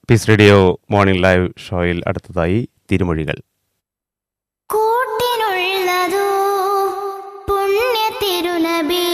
piece radio morning live ഷോയിൽ അടുത്തതായി തിരുമൊഴികൾ കൂട്ടിനുള്ളതോ പുണ്യ തിരുനബി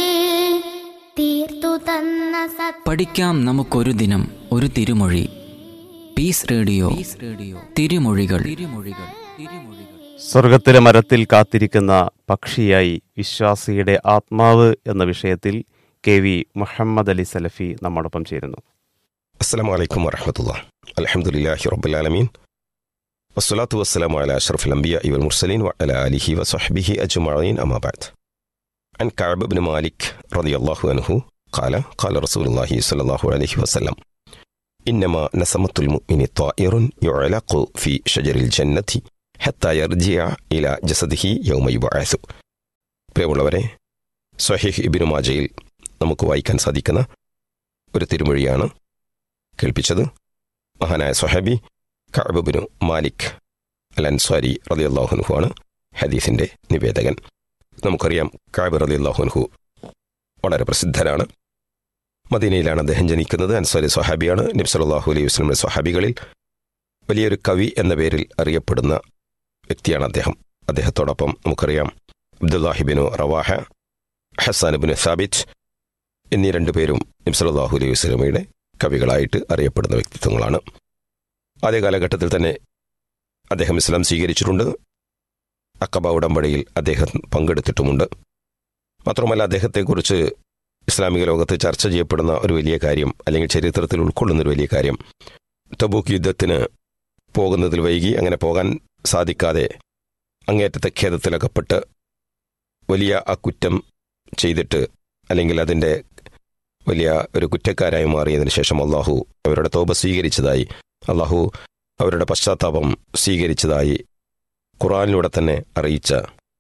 തീർത്തു തന്ന സത് പഠിക്കാം നമുക്കൊരു ദിനം ഒരു തിരുമൊഴി പീസ് റേഡിയോ റേഡിയോ തിരുമൊഴികൾ തിരുമൊഴികൾ തിരുമൊഴികൾ സ്വർഗത്തിലെ മരത്തിൽ കാത്തിരിക്കുന്ന പക്ഷിയായി വിശ്വാസിയുടെ ആത്മാവ് എന്ന വിഷയത്തിൽ കെ വി മുഹമ്മദ് അലി സലഫി നമ്മോടൊപ്പം ചേരുന്നു السلام عليكم ورحمة الله الحمد لله رب العالمين والصلاة والسلام على أشرف الأنبياء والمرسلين وعلى آله وصحبه أجمعين أما بعد عن كعب بن مالك رضي الله عنه قال قال رسول الله صلى الله عليه وسلم إنما نسمة المؤمن طائر يعلق في شجر الجنة حتى يرجع إلى جسده يوم يبعث പ്രിയമുള്ളവരെ സ്വഹീഹ് ഇബിനു മാജയിൽ നമുക്ക് വായിക്കാൻ സാധിക്കുന്ന ഒരു തിരുമൊഴിയാണ് കേൾപ്പിച്ചത് മഹാനായ സ്വഹാബി കഅബുബിനു മാലിക് അൽ അൻസ്വാരി റളിയല്ലാഹുൻഹു ആണ് ഹദീസിന്റെ നിവേദകൻ നമുക്കറിയാം കഅബ് റളിയല്ലാഹുൻഹു വളരെ പ്രസിദ്ധരാണ് മദീനയിലാണ് അദ്ദേഹം ജനിക്കുന്നത് അൻസ്വാരി സ്വഹാബിയാണ് നബി സല്ലല്ലാഹു അലൈഹി വസല്ലമയുടെ സ്വഹാബികളിൽ വലിയൊരു കവി എന്ന പേരിൽ അറിയപ്പെടുന്ന വ്യക്തിയാണ് അദ്ദേഹം അദ്ദേഹത്തോടൊപ്പം നമുക്കറിയാം അബ്ദുല്ലാഹിബിനു റവാഹ ഹസാനുബിന് സാബിറ്റ് എന്നീ രണ്ടുപേരും നബി സല്ലല്ലാഹു അലൈഹി വസല്ലമയുടെ കവികളായിട്ട് അറിയപ്പെടുന്ന വ്യക്തിത്വങ്ങളാണ് ആദ്യ കാലഘട്ടത്തിൽ തന്നെ അദ്ദേഹം ഇസ്ലാം സ്വീകരിച്ചിട്ടുണ്ട് അക്കബ ഉടമ്പടിയിൽ അദ്ദേഹം പങ്കെടുത്തിട്ടുമുണ്ട് മാത്രമല്ല അദ്ദേഹത്തെക്കുറിച്ച് ഇസ്ലാമിക ലോകത്ത് ചർച്ച ചെയ്യപ്പെടുന്ന ഒരു വലിയ കാര്യം അല്ലെങ്കിൽ ചരിത്രത്തിൽ ഉൾക്കൊള്ളുന്ന ഒരു വലിയ കാര്യം തബൂക്ക് യുദ്ധത്തിന് പോകുന്നതിൽ വൈകി അങ്ങനെ പോകാൻ സാധിക്കാതെ അങ്ങേറ്റത്തെ ഖേദത്തിലകപ്പെട്ട് വലിയ ആ കുറ്റം ചെയ്തിട്ട് അല്ലെങ്കിൽ അതിൻ്റെ വലിയ ഒരു കുറ്റക്കാരായി മാറിയതിനു ശേഷം അള്ളാഹു അവരുടെ തോപ സ്വീകരിച്ചതായി അള്ളാഹു അവരുടെ പശ്ചാത്താപം സ്വീകരിച്ചതായി ഖുറാനിലൂടെ തന്നെ അറിയിച്ച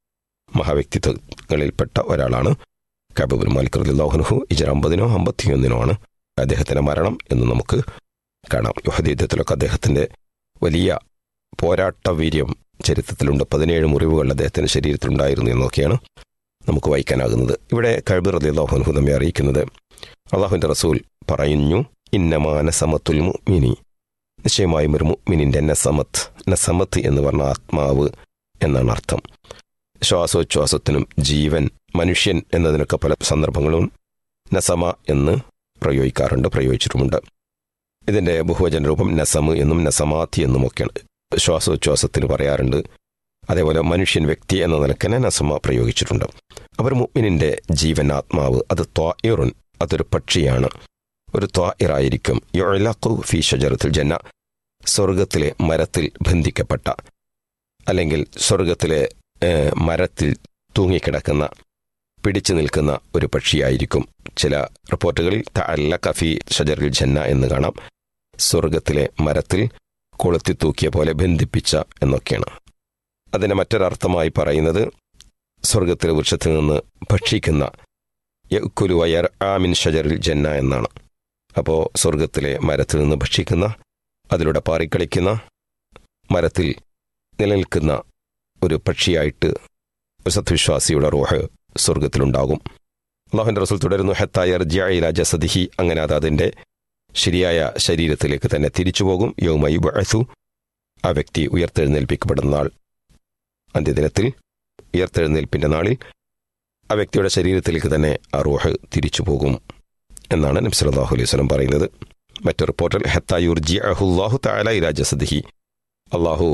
മഹാവ്യക്തിത്വങ്ങളിൽപ്പെട്ട ഒരാളാണ് കബുബുൽ മാലിക് റലില്ലാഹുനുഹു ഇജർ അമ്പതിനോ അമ്പത്തിയൊന്നിനോ ആണ് അദ്ദേഹത്തിന്റെ മരണം എന്ന് നമുക്ക് കാണാം യുഹദ് യുദ്ധത്തിലൊക്കെ അദ്ദേഹത്തിന്റെ വലിയ പോരാട്ട വീര്യം ചരിത്രത്തിലുണ്ട് പതിനേഴ് മുറിവുകൾ അദ്ദേഹത്തിന്റെ ശരീരത്തിലുണ്ടായിരുന്നു എന്നൊക്കെയാണ് നമുക്ക് വായിക്കാനാകുന്നത് ഇവിടെ കബീർ റലില്ലാഹുനുഹു നമ്മെ അറിയിക്കുന്നത് അള്ളാഹുവിന്റെ റസൂൽ പറയുന്നു ഇന്നമാന സമത്തുൽ മുഅ്മിനി നിശ്ചയമായും ഒരു മുഅ്മിനിന്റെ നസമത്ത് നസമത്ത് എന്ന് പറഞ്ഞ ആത്മാവ് എന്നാണ് അർത്ഥം ശ്വാസോച്ഛ്വാസത്തിനും ജീവൻ മനുഷ്യൻ എന്നതിനൊക്കെ പല സന്ദർഭങ്ങളും നസമ എന്ന് പ്രയോഗിക്കാറുണ്ട് പ്രയോഗിച്ചിട്ടുമുണ്ട് ഇതിന്റെ ബഹുവചന രൂപം നസമ് എന്നും നസമാത്തി എന്നുമൊക്കെയാണ് ശ്വാസോച്ഛ്വാസത്തിന് പറയാറുണ്ട് അതേപോലെ മനുഷ്യൻ വ്യക്തി എന്ന നിലക്കനെ നസമ പ്രയോഗിച്ചിട്ടുണ്ട് അവർ മുഅ്മിനിന്റെ ജീവൻ ആത്മാവ് അത് ത്വാഇറുൻ അതൊരു പക്ഷിയാണ് ഒരു ത്വാഇറായിരിക്കും യുഅലഖു ഫി ഷജറത്തുൽ ജന്ന സ്വർഗത്തിലെ മരത്തിൽ ബന്ധിക്കപ്പെട്ട അല്ലെങ്കിൽ സ്വർഗത്തിലെ ഏഹ്, മരത്തിൽ തൂങ്ങിക്കിടക്കുന്ന പിടിച്ചു നിൽക്കുന്ന ഒരു പക്ഷിയായിരിക്കും ചില റിപ്പോർട്ടുകളിൽ തഅല്ലഖ ഫി ഷജറിൽ ജന്ന എന്ന് കാണാം സ്വർഗത്തിലെ മരത്തിൽ കൊളുത്തി തൂക്കിയ പോലെ ബന്ധിപ്പിച്ച എന്നൊക്കെയാണ് അതിനെ മറ്റൊരർത്ഥമായി പറയുന്നത് സ്വർഗത്തിലെ വൃക്ഷത്തിൽ നിന്ന് ഭക്ഷിക്കുന്ന യക്കുലു വയർ ആമിൻ ഷജറിൽ ജന്ന എന്നാണ് അപ്പോൾ സ്വർഗത്തിലെ മരത്തിൽ നിന്ന് ഭക്ഷിക്കുന്ന അതിലൂടെ പാറിക്കളിക്കുന്ന മരത്തിൽ നിലനിൽക്കുന്ന ഒരു പക്ഷിയായിട്ട് ഒരു സത്വിശ്വാസിയുടെ റൂഹ് സ്വർഗത്തിലുണ്ടാകും അള്ളാഹുൻ്റെ റസൂൽ തുടരുന്നു ഹത്തായർ ജിയയില ജസദിഹി അങ്ങനെ അത് അതിൻ്റെ ശരിയായ ശരീരത്തിലേക്ക് തന്നെ തിരിച്ചു പോകും യൗമൈ ബഅസു ആ വ്യക്തി ഉയർത്തെഴുന്നേൽപ്പിക്കപ്പെടുന്ന നാൾ അന്ത്യദിനത്തിൽ ഉയർത്തെഴുന്നേൽപ്പിൻ്റെ നാളിൽ ആ വ്യക്തിയുടെ ശരീരത്തിലേക്ക് തന്നെ ആ റൂഹ് തിരിച്ചു പോകും എന്നാണ് നബി സല്ലല്ലാഹു അലൈഹി വസല്ലം പറയുന്നത് മറ്റു റിപ്പോർട്ടിൽ ഹത്തായുർജി അഹുല്ലാഹു താല ഇലാ ജസദിഹി അള്ളാഹു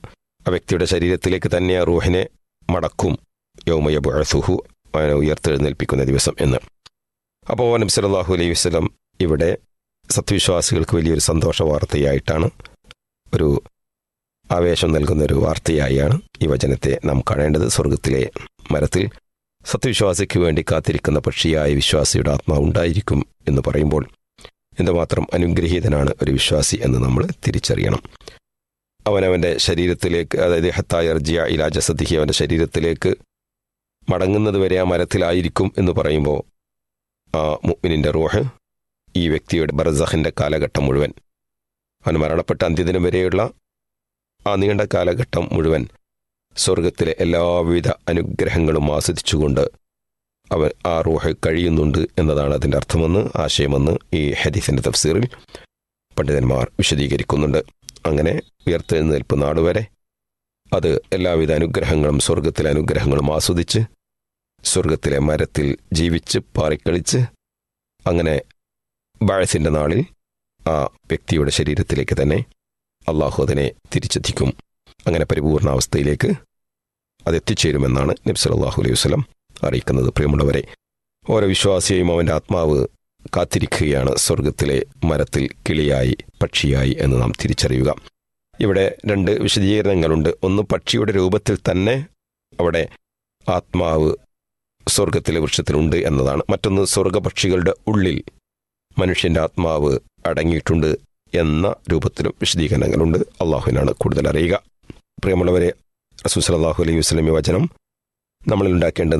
ആ വ്യക്തിയുടെ ശരീരത്തിലേക്ക് തന്നെ ആ റൂഹിനെ മടക്കും യൗമയ ബുഅസുഹു അവനെ ഉയർത്തെഴുന്നേൽപ്പിക്കുന്ന ദിവസം എന്ന് അപ്പോൾ നബി സല്ലല്ലാഹു അലൈഹി വസല്ലം ഇവിടെ സത്യവിശ്വാസികൾക്ക് വലിയൊരു സന്തോഷ വാർത്തയായിട്ടാണ് ഒരു ആവേശം നൽകുന്ന ഒരു വാർത്തയായാണ് ഈ വചനത്തെ നാം കാണേണ്ടത് സ്വർഗത്തിലെ മരത്തിൽ സത്യവിശ്വാസിക്ക് വേണ്ടി കാത്തിരിക്കുന്ന പക്ഷിയായ വിശ്വാസിയുടെ ആത്മാവ് ഉണ്ടായിരിക്കും എന്ന് പറയുമ്പോൾ എന്തുമാത്രം അനുഗ്രഹീതനാണ് ഒരു വിശ്വാസി എന്ന് നമ്മൾ തിരിച്ചറിയണം അവനവൻ്റെ ശരീരത്തിലേക്ക് അതായത് ഹത്തായർജിയ ഇലാജസദിഹി അവൻ്റെ ശരീരത്തിലേക്ക് മടങ്ങുന്നത് വരെ ആ മരത്തിലായിരിക്കും എന്ന് പറയുമ്പോൾ ആ മുഅ്മിനിന്റെ റൂഹ് ഈ വ്യക്തിയുടെ ബർസഹിന്റെ കാലഘട്ടം മുഴുവൻ അവൻ മരണപ്പെട്ട അന്ത്യദിനം വരെയുള്ള ആ നീണ്ട കാലഘട്ടം മുഴുവൻ സ്വർഗത്തിലെ എല്ലാവിധ അനുഗ്രഹങ്ങളും ആസ്വദിച്ചുകൊണ്ട് അവൻ ആ റൂഹ് കഴിയുന്നുണ്ട് എന്നതാണ് അതിൻ്റെ അർത്ഥമെന്ന് ആശയമെന്ന് ഈ ഹദീസിന്റെ തഫ്സീറിൽ പണ്ഡിതന്മാർ വിശദീകരിക്കുന്നുണ്ട് അങ്ങനെ ഉയർത്തെഴുന്നേൽപ്പ് നാടുവരെ അത് എല്ലാവിധ അനുഗ്രഹങ്ങളും സ്വർഗത്തിലെ അനുഗ്രഹങ്ങളും ആസ്വദിച്ച് സ്വർഗത്തിലെ മരത്തിൽ ജീവിച്ച് പാറിക്കളിച്ച് അങ്ങനെ ബാഴസിന്റെ നാളിൽ ആ വ്യക്തിയുടെ ശരീരത്തിലേക്ക് തന്നെ അള്ളാഹു അതിനെ തിരിച്ചെത്തിക്കും അങ്ങനെ പരിപൂർണാവസ്ഥയിലേക്ക് അത് എത്തിച്ചേരുമെന്നാണ് നബ്സലാഹു അലൈഹി വസ്ലം അറിയിക്കുന്നത് പ്രിയമുള്ളവരെ ഓരോ വിശ്വാസിയെയും അവൻ്റെ ആത്മാവ് കാത്തിരിക്കുകയാണ് സ്വർഗത്തിലെ മരത്തിൽ കിളിയായി പക്ഷിയായി എന്ന് നാം തിരിച്ചറിയുക ഇവിടെ രണ്ട് വിശദീകരണങ്ങളുണ്ട് ഒന്ന് പക്ഷിയുടെ രൂപത്തിൽ തന്നെ അവിടെ ആത്മാവ് സ്വർഗത്തിലെ വൃക്ഷത്തിലുണ്ട് എന്നതാണ് മറ്റൊന്ന് സ്വർഗപക്ഷികളുടെ ഉള്ളിൽ മനുഷ്യന്റെ ആത്മാവ് അടങ്ങിയിട്ടുണ്ട് എന്ന രൂപത്തിലും വിശദീകരണങ്ങളുണ്ട് അള്ളാഹുവിനാണ് കൂടുതൽ അറിയുക പ്രിയമുള്ളവരെ റസൂസ് അള്ളാഹു അലൈഹി വസ്ലമി വചനം നമ്മളിൽ ഉണ്ടാക്കേണ്ട